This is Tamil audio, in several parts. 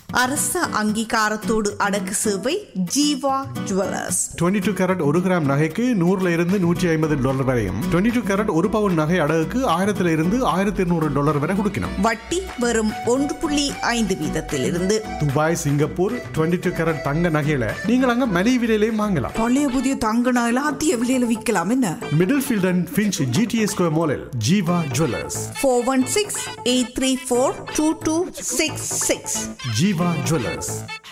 அரச அங்கீகாரத்தோடு அடக்கு சேவை ஜீவா ஜுவல்லர்ஸ் 22 டூ கேரட் ஒரு கிராம் நகைக்கு நூறுல இருந்து நூற்றி ஐம்பது டாலர் வரையும் 22 டூ கேரட் ஒரு பவுன் நகை அடகுக்கு ஆயிரத்துல இருந்து ஆயிரத்தி இருநூறு டாலர் வரை கொடுக்கணும் வட்டி வெறும் ஒன்று புள்ளி ஐந்து வீதத்திலிருந்து துபாய் சிங்கப்பூர் 22 டூ கேரட் தங்க நகையில நீங்கள் அங்க மலிவு விலையிலையும் வாங்கலாம் பழைய புதிய தங்க நகையில அதிக விலையில விற்கலாம் என்ன Middlefield and Finch GTA square மாலில் Jeeva jewellers four one six eight three four two two six six Jeeva jewellers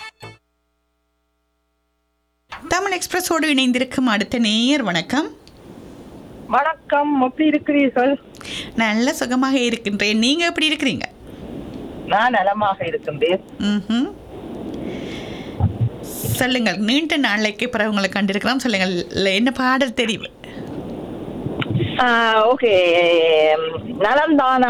Tamil எக்ஸ்பிரஸோடு இணைந்திருக்கும் அடுத்த நேயர் வணக்கம் வணக்கம் எப்படி இருக்கிறீர்கள் நல்ல சுகமாக இருக்கின்றேன் நீங்க எப்படி இருக்கிறீங்க நான் நலமாக இருக்கின்றேன் ம்ஹும். சொல்லுங்கள் நீண்ட நாளைக்கு பிறகு உங்களை கண்டிருக்கிறோம் சொல்லுங்கள் இல்ல, என்ன பாடல் தெரிவு ஓகே நலம்தானா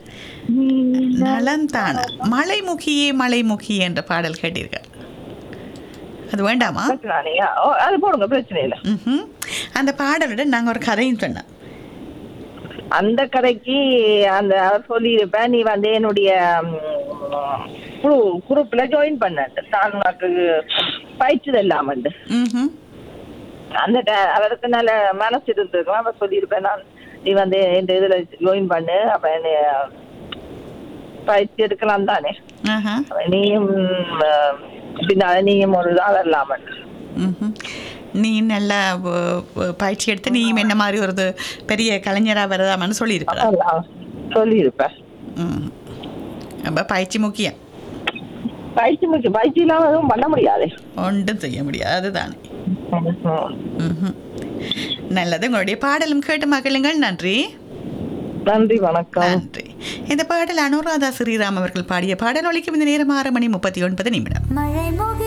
நலந்தான மலைமுகியே மலைமுகியே என்ற பாடல் கேட்டீர்கள் அது வேண்டாமா பிரச்சனையா ஓ, அது போடுங்க பிரச்சனை இல்லை ம்ஹும். அந்த பாடலுடன் நாங்கள் ஒரு கதையும் சொன்னோம் அந்த கதைக்கு அந்த அவர் சொல்லியிருப்பேன் நீ வந்து என்னுடைய ம், குழு குரூப்ல ஜாயின் பண்ண நான் உனக்கு பயிற்சி இல்லாம ம்ஹும். அந்த ட- அவருக்கு நல்ல மனசு இருந்திருக்கலாம் அவர் சொல்லியிருப்பேன் நான் நீ வந்து இந்த இதுல ஜாயின் பண்ணு அப்ப என்னை பயிற்சி எடுக்கலாம் தானே ஆஹா. நீயும் அஹ், பின்னால நீயும் ஒரு இதாக வரலாமல் ம்ஹும். நீ நல்லா வ- வ- பயிற்சி எடுத்து நீயும் என்ன மாதிரி ஒரு இது பெரிய கலைஞராக வரதாமன்னு சொல்லியிருக்கிறா சொல்லியிருப்பேன் ம் அப்போ பயிற்சி முக்கியம் பயிற்சி முக்கியம் பயிற்சி இல்லாம எதுவும் பண்ண முடியாது ஒன்றும் செய்ய முடியாது அதுதானே ம்ஹும். நல்லது உங்களுடைய பாடலும் கேட்டு மகிழுங்கள் நன்றி நன்றி வணக்கம் நன்றி இந்த பாடல் அனுராதா ஸ்ரீராம் அவர்கள் பாடிய பாடல் ஒலிக்கும் இந்த நேரம் ஆறு மணி முப்பத்தி ஒன்பது நிமிடம் மழை முகி